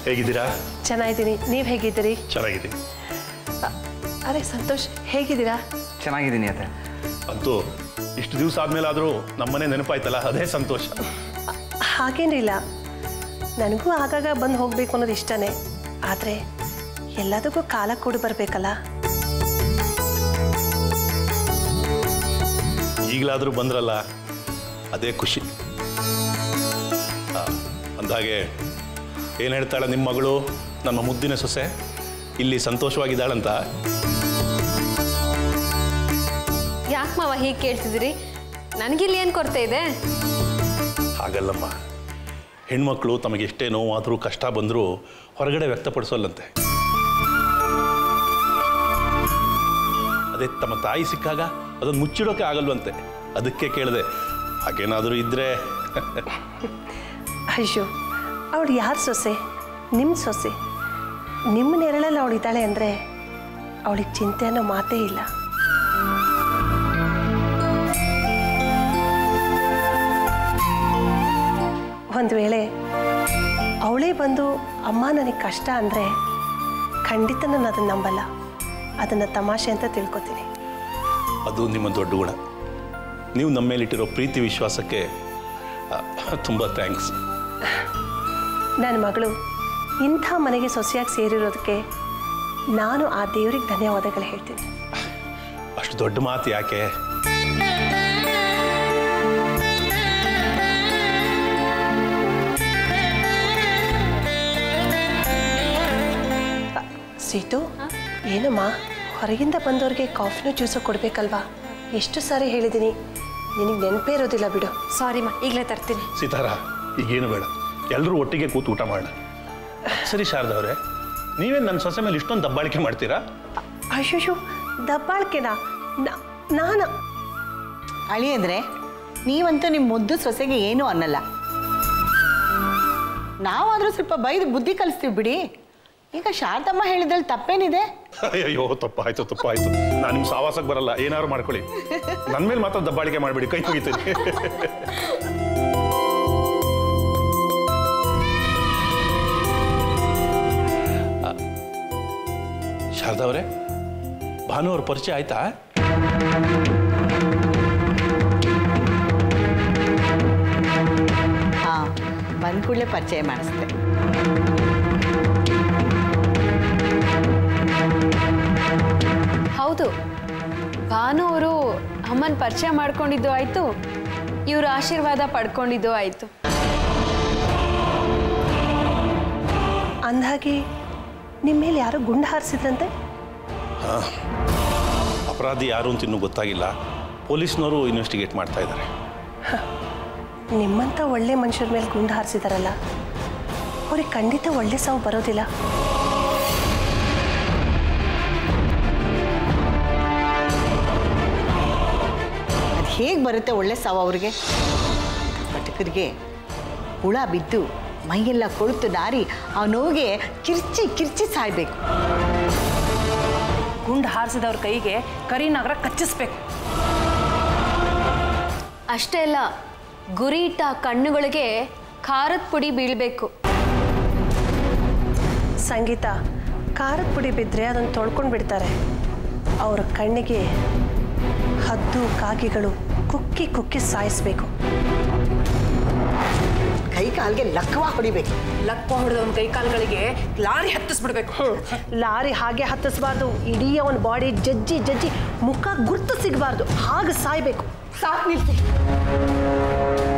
ಹೇಗಿದ್ದೀರಾ ಚೆನ್ನಾಗಿದ್ದೀನಿ ನೀವು ಹೇಗಿದ್ದೀರಿ ಚೆನ್ನಾಗಿದ್ದೀನಿ ಅ- ಅರೆ ಸಂತೋಷ್ ಹೇಗಿದ್ದೀರಾ ಚೆನ್ನಾಗಿದ್ದೀನಿ ಅತ್ತೆ ಅಂತೂ ಇಷ್ಟು ದಿವಸ ಆದ್ಮೇಲಾದರೂ ನಮ್ಮನೆ ನೆನಪಾಯ್ತಲ್ಲ ಅದೇ ಸಂತೋಷ ಅ- ಹಾಗೇನಿಲ್ಲ ನನಗೂ ಆಗಾಗ ಬಂದು ಹೋಗಬೇಕು ಅನ್ನೋದು ಇಷ್ಟನೇ ಆದರೆ ಎಲ್ಲದಕ್ಕೂ ಕಾಲ ಕೂಡಿ ಬರಬೇಕಲ್ಲ ಈಗಲಾದರೂ ಬಂದ್ರಲ್ಲ ಅದೇ ಖುಷಿ ಆ, ಅಂದ್ಹಾಗೆ ಏನು ಹೇಳ್ತಾಳೆ ನಿಮ್ಮ ಮಗಳು ನಮ್ಮ ಮುದ್ದಿನ ಸೊಸೆ ಇಲ್ಲಿ ಸಂತೋಷವಾಗಿದ್ದಾಳಂತ ಯಾಕೆ ಮಾವ ಹೀಗೆ ಕೇಳ್ತಿದ್ದೀರಿ ನನಗಿಲ್ಲಿ ಏನು ಕೊರತೆ ಇದೆ ಹಾಗಲ್ಲಮ್ಮ ಹೆಣ್ಮಕ್ಳು ತಮಗೆ ಎಷ್ಟೇ ನೋವಾದರೂ ಕಷ್ಟ ಬಂದರೂ ಹೊರಗಡೆ ವ್ಯಕ್ತಪಡಿಸೋಲ್ಲಂತೆ ಅದೇ ತಮ್ಮ ತಾಯಿ ಸಿಕ್ಕಾಗ ಅದನ್ನು ಮುಚ್ಚಿಡೋಕೆ ಆಗಲ್ವಂತೆ ಅದಕ್ಕೆ ಕೇಳಿದೆ ಹಾಗೇನಾದರೂ ಇದ್ದರೆ ಅಯ್ಯೋ ಅವಳು ಯಾರ ಸೊಸೆ ನಿಮ್ಮ ಸೊಸೆ ನಿಮ್ಮ ನೆರಳಲ್ಲಿ ಅವಳು ಇದ್ದಾಳೆ ಅಂದರೆ ಅವಳಿಗೆ ಚಿಂತೆ ಅನ್ನೋ ಮಾತೇ ಇಲ್ಲ ಒಂದು ವೇಳೆ ಅವಳೇ ಬಂದು ಅಮ್ಮ ನನಗೆ ಕಷ್ಟ ಅಂದರೆ ಖಂಡಿತ ನಾನು ಅದನ್ನು ನಂಬಲ್ಲ ಅದನ್ನು ತಮಾಷೆ ಅಂತ ತಿಳ್ಕೊತೀನಿ ಅದು ನಿಮ್ಮ ದೊಡ್ಡ ಗುಣ ನೀವು ನಮ್ಮ ಮೇಲಿಟ್ಟಿರೋ ಪ್ರೀತಿ ವಿಶ್ವಾಸಕ್ಕೆ ತುಂಬ ಥ್ಯಾಂಕ್ಸ್ ನನ್ನ ಮಗಳು ಇಂಥ ಮನೆಗೆ ಸೊಸೆಯಾಗಿ ಸೇರಿರೋದಕ್ಕೆ ನಾನು ಆ ದೇವರಿಗೆ ಧನ್ಯವಾದಗಳು ಹೇಳ್ತೀನಿ ಅಷ್ಟು ದೊಡ್ಡ ಮಾತು ಯಾಕೆ ಸೀತು ಏನಮ್ಮ ಹೊರಗಿಂದ ಬಂದವ್ರಿಗೆ ಕಾಫಿನೂ ಜ್ಯೂಸು ಕೊಡಬೇಕಲ್ವಾ ಎಷ್ಟು ಸಾರಿ ಹೇಳಿದ್ದೀನಿ ನಿನಗೆ ನೆನಪೇ ಇರೋದಿಲ್ಲ ಬಿಡು ಸಾರಿ ಮಾ ಈಗಲೇ ತರ್ತೀನಿ ಸೀತಾರ ಈಗೇನು ಬೇಡ ಎಲ್ಲರೂ ಒಟ್ಟಿಗೆ ಕೂತು ಊಟ ಮಾಡೋಣ ಸರಿ ಶಾರದಾ ಅವರೇ ನೀವೇನು ನನ್ನ ಸೊಸೆ ಮೇಲೆ ಇಷ್ಟೊಂದು ದಬ್ಬಾಳಿಕೆ ಮಾಡ್ತೀರಾ ಅಯ್ಯೋ ದಬ್ಬಾಳ್ಕೆನಾ ನಾ- ನಾನು ಅಳಿ ಅಂದರೆ ನೀವಂತೂ ನಿಮ್ಮ ಮುದ್ದು ಸೊಸೆಗೆ ಏನೂ ಅನ್ನಲ್ಲ ನಾವಾದರೂ ಸ್ವಲ್ಪ ಬೈದು ಬುದ್ಧಿ ಕಲಿಸ್ತೀವಿ ಬಿಡಿ ಈಗ ಶಾರದಮ್ಮ ಹೇಳಿದ್ರಲ್ಲಿ ತಪ್ಪೇನಿದೆ ಅಯ್ಯೋ ತಪ್ಪಾಯ್ತು ತಪ್ಪಾಯ್ತು ನಾನು ನಿಮ್ಮ ಸಾವಾಸಕ್ಕೆ ಬರಲ್ಲ ಏನಾದ್ರು ಮಾಡ್ಕೊಳ್ಳಿ ನನ್ನ ಮೇಲೆ ಮಾತ್ರ ದಬ್ಬಾಳಿಕೆ ಮಾಡಿಬಿಡಿ ಕೈ ಮುಗಿತೀನಿ ಆ, ಶಾರದಾ ಅವರೇ ಭಾನು ಅವ್ರ ಪರಿಚಯ ಆಯ್ತಾ ಹಾಂ ಬಂದ ಕೂಡಲೇ ಪರಿಚಯ ಮಾಡಿಸ್ದೆ ಹೌದು ಭಾನು ಅವರು ಅಮ್ಮನ ಪರಿಚಯ ಮಾಡ್ಕೊಂಡಿದ್ದು ಆಯಿತು ಇವ್ರ ಆಶೀರ್ವಾದ ಪಡ್ಕೊಂಡಿದ್ದು ಆಯಿತು ಅಂದಾಗೆ ನಿಮ್ಮ ಮೇಲೆ ಯಾರೋ ಗುಂಡು ಹಾರಿಸಿದ್ರಂತೆ ಅಪರಾಧಿ ಯಾರು ಅಂತ ಇನ್ನೂ ಗೊತ್ತಾಗಿಲ್ಲ ಪೊಲೀಸ್ನವರು ಇನ್ವೆಸ್ಟಿಗೇಟ್ ಮಾಡ್ತಾ ಇದ್ದಾರೆ ನಿಮ್ಮಂಥ ಒಳ್ಳೆ ಮನುಷ್ಯರ ಮೇಲೆ ಗುಂಡು ಹಾರಿಸಿದಾರಲ್ಲ ಅವ್ರಿಗೆ ಖಂಡಿತ ಒಳ್ಳೆ ಸಾವು ಬರೋದಿಲ್ಲ ಅದು ಹೇಗೆ ಬರುತ್ತೆ ಒಳ್ಳೆ ಸಾವು ಅವ್ರಿಗೆ ಪಟಕರಿಗೆ ಹುಳ ಬಿದ್ದು ಮೈಯೆಲ್ಲ ಕೊಳುತು ನಾರಿ ಆ ನೋವಿಗೆ ಕಿರ್ಚಿ ಕಿರ್ಚಿ ಸಾಯ್ಬೇಕು ಗುಂಡು ಹಾರಿಸಿದವ್ರ ಕೈಗೆ ಕರಿನಗರ ಕಚ್ಚಿಸ್ಬೇಕು ಅಷ್ಟೇ ಅಲ್ಲ ಗುರಿ ಇಟ್ಟ ಆ ಕಣ್ಣುಗಳಿಗೆ ಖಾರದ ಪುಡಿ ಬೀಳಬೇಕು ಸಂಗೀತ ಖಾರದ ಪುಡಿ ಬಿದ್ದರೆ ಅದನ್ನು ತೊಳ್ಕೊಂಡು ಬಿಡ್ತಾರೆ ಅವರ ಕಣ್ಣಿಗೆ ಹದ್ದು ಕಾಗಿಗಳು ಕುಕ್ಕಿ ಕುಕ್ಕಿ ಸಾಯಿಸ್ಬೇಕು ಕೈ ಕಾಲಿಗೆ ಲಕ್ವ ಹೊಡಿಬೇಕು ಲಕ್ಕ ಹೊಡೆದವನ ಕೈ ಕಾಲುಗಳಿಗೆ ಲಾರಿ ಹತ್ತಿಸ್ಬಿಡ್ಬೇಕು ಲಾರಿ ಹಾಗೆ ಹತ್ತಿಸ್ಬಾರ್ದು ಇಡೀ ಅವನ ಬಾಡಿ ಜಜ್ಜಿ ಜಜ್ಜಿ ಮುಖ ಗುರ್ತು ಸಿಗಬಾರ್ದು ಹಾಗೆ ಸಾಯ್ಬೇಕು ಸಾಕು ನಿಲ್ಸಿ